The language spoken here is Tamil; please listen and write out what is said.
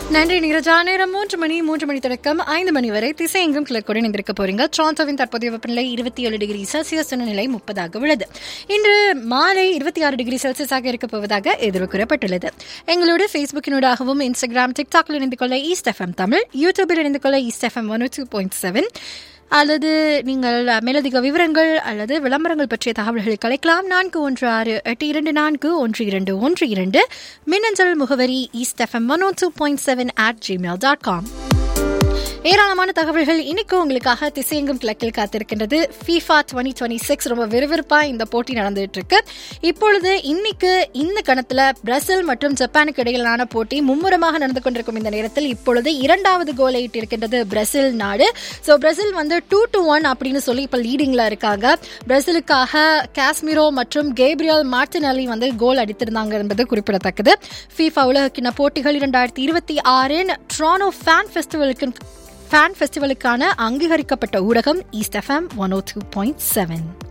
நன்றி நீரஜா நேரம் மூன்று மணி மூன்று மணி தொடக்கம் ஐந்து மணி வரை திசை எங்கும் கிழக்குடன் இணைந்திருக்க போறீங்க டொரண்டோவின் தற்போதைய வெப்பநிலை இருபத்தி ஏழு டிகிரி செல்சியஸ் நிலை முப்பதாக உள்ளது இன்று மாலை இருபத்தி ஆறு டிகிரி செல்சியஸாக இருக்க போவதாக எதிர்பார்க்கப்பட்டுள்ளது எங்களோட ஃபேஸ்புக்கினூடாகவும் இன்ஸ்டாகிராம் டிக்டாக்ல இணைந்து கொள்ள ஈஸ்ட் எஃப்எம் தமிழ் யூடியூபில் இணைந்து கொள்ள East FM one two point seven அல்லது நீங்கள் மேலதிக விவரங்கள் அல்லது விளம்பரங்கள் பற்றிய தகவல்களை கலைக்கலாம் நான்கு ஒன்று ஆறு எட்டு இரண்டு நான்கு ஒன்று இரண்டு ஒன்று இரண்டு மின்னஞ்சல் முகவரி East FM one two point seven at Gmail dot com ஏராளமான தகவல்கள் இன்னைக்கு உங்களுக்காக திசையெங்கும் கிழக்கில் காத்திருக்கின்றது ஃபீஃபா டுவெண்ட்டி டுவெண்ட்டி சிக்ஸ் ரொம்ப விறுவிறுப்பா இந்த போட்டி நடந்துட்டு இருக்கு இப்பொழுது இன்னைக்கு இந்த கணத்துல பிரேசில் மற்றும் ஜப்பானுக்கு இடையிலான போட்டி மும்முரமாக நடந்து கொண்டிருக்கும் இந்த நேரத்தில் இப்பொழுது இரண்டாவது கோலை இட்டிருக்கின்றது பிரேசில் நாடு ஸோ பிரேசில் வந்து டூ டு ஒன் அப்படின்னு சொல்லி இப்போ லீடிங்ல இருக்காங்க பிரேசிலுக்காக காஸ்மிரோ மற்றும் கேப்ரியல் மார்டினலி வந்து கோல் அடித்திருந்தாங்க என்பது குறிப்பிடத்தக்கது ஃபீஃபா உலகக்கிண போட்டிகள் இரண்டாயிரத்தி இருபத்தி ஆறின் ட்ரானோ ஃபேன் ஃபெஸ்டிவலுக்கு ஃபேன் ஃபெஸ்டிவலுக்கான அங்கீகரிக்கப்பட்ட ஊடகம் East FM one O two point seven